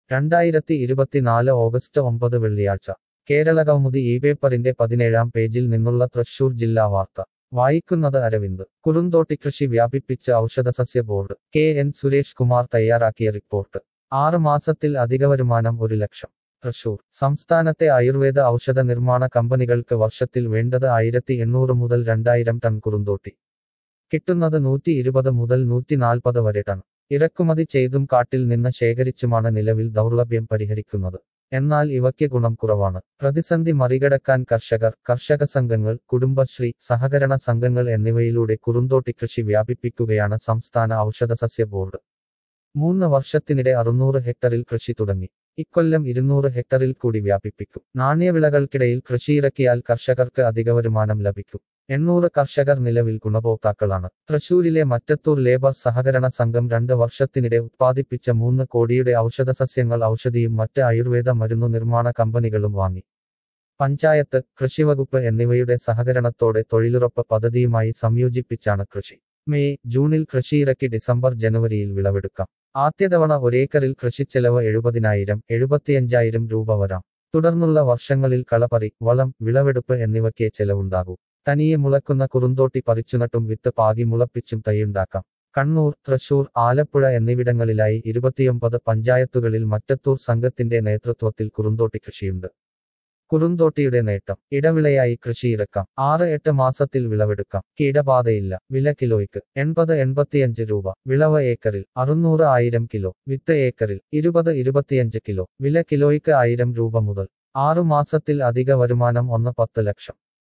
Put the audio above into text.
രണ്ടായിരത്തി ഇരുപത്തിനാല് ഓഗസ്റ്റ് ഒമ്പത് വെള്ളിയാഴ്ച കേരളകൗമുദി ഈ പേപ്പറിന്റെ പതിനേഴാം പേജിൽ നിന്നുള്ള തൃശൂർ ജില്ലാ വാർത്ത വായിക്കുന്നത് അരവിന്ദ് കുറുന്തോട്ടിക്കൃഷി വ്യാപിപ്പിച്ച ഔഷധസസ്യ board K N Suresh Kumar തയ്യാറാക്കിയ റിപ്പോർട്ട് ആറ് മാസത്തിൽ അധിക വരുമാനം ഒരു ലക്ഷം തൃശൂർ സംസ്ഥാനത്തെ ആയുർവേദ ഔഷധ നിർമ്മാണ കമ്പനികൾക്ക് വർഷത്തിൽ വേണ്ടത് ആയിരത്തി എണ്ണൂറ് മുതൽ രണ്ടായിരം ടൺ കുറുന്തോട്ടി കിട്ടുന്നത് നൂറ്റി ഇരുപത് മുതൽ നൂറ്റി നാൽപ്പത് വരെ ടൺ ഇറക്കുമതി ചെയ്തും കാട്ടിൽ നിന്ന് ശേഖരിച്ചുമാണ് നിലവിൽ ദൗർലഭ്യം പരിഹരിക്കുന്നത് എന്നാൽ ഇവയ്ക്ക് ഗുണം കുറവാണ് പ്രതിസന്ധി മറികടക്കാൻ കർഷകർ കർഷക സംഘങ്ങൾ കുടുംബശ്രീ സഹകരണ സംഘങ്ങൾ എന്നിവയിലൂടെ കുറുന്തോട്ടി കൃഷി വ്യാപിപ്പിക്കുകയാണ് സംസ്ഥാന ഔഷധസസ്യ ബോർഡ് മൂന്ന് വർഷത്തിനിടെ അറുന്നൂറ് ഹെക്ടറിൽ കൃഷി തുടങ്ങി ഇക്കൊല്ലം ഇരുന്നൂറ് ഹെക്ടറിൽ കൂടി വ്യാപിപ്പിക്കും നാണ്യവിളകൾക്കിടയിൽ കൃഷിയിറക്കിയാൽ കർഷകർക്ക് അധിക വരുമാനം ലഭിക്കും എണ്ണൂറ് കർഷകർ നിലവിൽ ഗുണഭോക്താക്കളാണ് തൃശൂരിലെ മറ്റത്തൂർ ലേബർ സഹകരണ സംഘം രണ്ട് വർഷത്തിനിടെ ഉത്പാദിപ്പിച്ച മൂന്ന് കോടിയുടെ ഔഷധസസ്യങ്ങൾ ഔഷധിയും മറ്റ് ആയുർവേദ മരുന്നു നിർമ്മാണ കമ്പനികളും വാങ്ങി പഞ്ചായത്ത് കൃഷിവകുപ്പ് എന്നിവയുടെ സഹകരണത്തോടെ തൊഴിലുറപ്പ് പദ്ധതിയുമായി സംയോജിപ്പിച്ചാണ് കൃഷി മെയ് ജൂണിൽ കൃഷിയിറക്കി ഡിസംബർ ജനുവരിയിൽ വിളവെടുക്കാം ആദ്യതവണ ഒരേക്കറിൽ കൃഷിച്ചെലവ് എഴുപതിനായിരം എഴുപത്തിയഞ്ചായിരം രൂപ വരാം തുടർന്നുള്ള വർഷങ്ങളിൽ കളപറി വളം വിളവെടുപ്പ് എന്നിവയ്ക്കേ ചെലവുണ്ടാകൂ തനിയെ മുളക്കുന്ന കുറുന്തോട്ടി പറിച്ചുനട്ടും വിത്ത് പാകി മുളപ്പിച്ചും തൈയുണ്ടാക്കാം കണ്ണൂർ തൃശൂർ ആലപ്പുഴ എന്നിവിടങ്ങളിലായി ഇരുപത്തിയൊമ്പത് പഞ്ചായത്തുകളിൽ മറ്റത്തൂർ സംഘത്തിന്റെ നേതൃത്വത്തിൽ കുറുന്തോട്ടി കൃഷിയുണ്ട് കുറുന്തോട്ടിയുടെ നേട്ടം ഇടവിളയായി കൃഷിയിറക്കാം ആറ് എട്ട് മാസത്തിൽ വിളവെടുക്കാം കീടബാധയില്ല വില കിലോയ്ക്ക് എൺപത് എൺപത്തിയഞ്ച് രൂപ വിളവ് ഏക്കറിൽ അറുന്നൂറ് ആയിരം കിലോ വിത്ത് ഏക്കറിൽ ഇരുപത് ഇരുപത്തിയഞ്ച് കിലോ വില കിലോയ്ക്ക് ആയിരം രൂപ മുതൽ ആറു മാസത്തിൽ അധിക വരുമാനം ഒന്ന് പത്ത് ലക്ഷം